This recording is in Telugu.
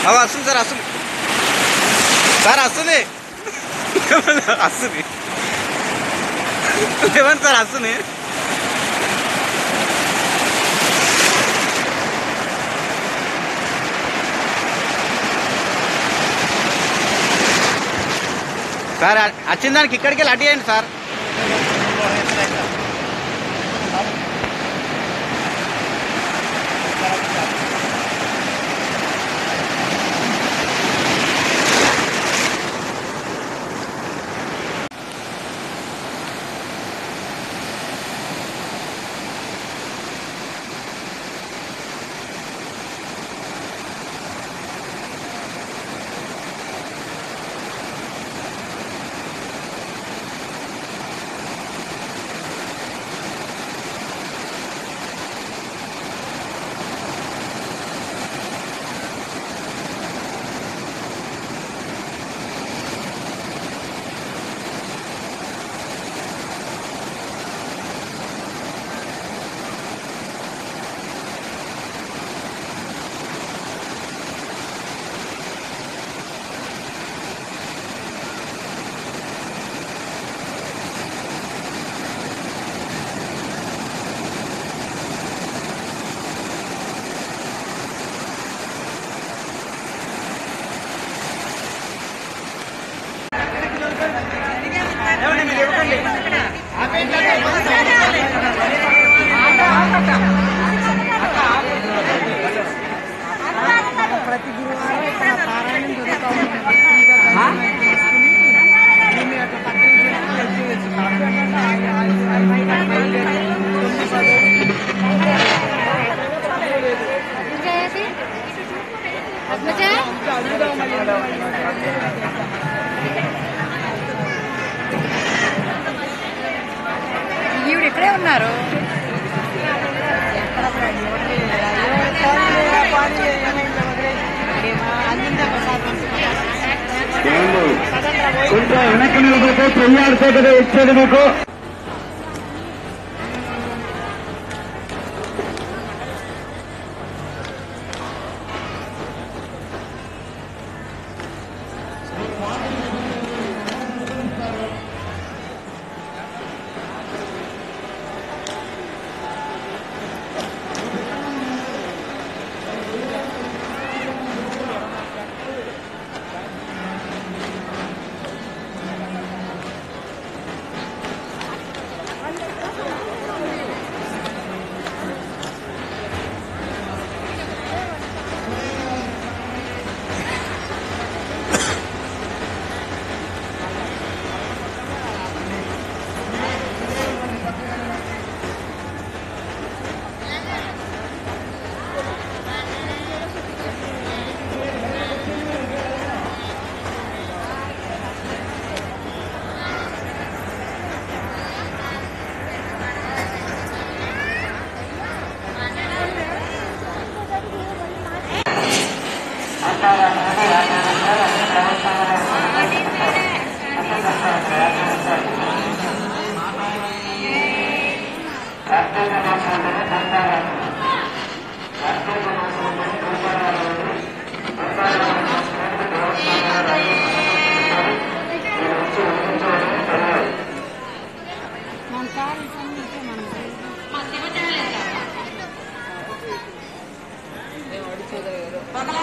అవ వస్తుంది సార్ వస్తుంది సార్ వస్తుంది వస్తుంది ఏమన్నా సార్ వస్తుంది సార్ వచ్చిన దానికి ఇక్కడికి వెళ్ళి అడ్డేయండి సార్ ప్రతి గురువారం ఇక్కడ పారాయణం జరుగుతూ ఉంటుంది ఈ దర్శనం చేసుకుని దీన్ని అట్లా పక్కన చేసుకుని వచ్చేయచ్చు. కాకపోతే ఐ- ఐ- ఐ- ఐదు బయలుదేరి తొమ్మిది పది ఇంకా అడుగుదాం మరి ఈవిడ ఇక్కడే ఉన్నారు కొంచెం వెనక్కి నిలబడితే చెయ్యాడితే కదా ఇచ్చేది మీకు వందల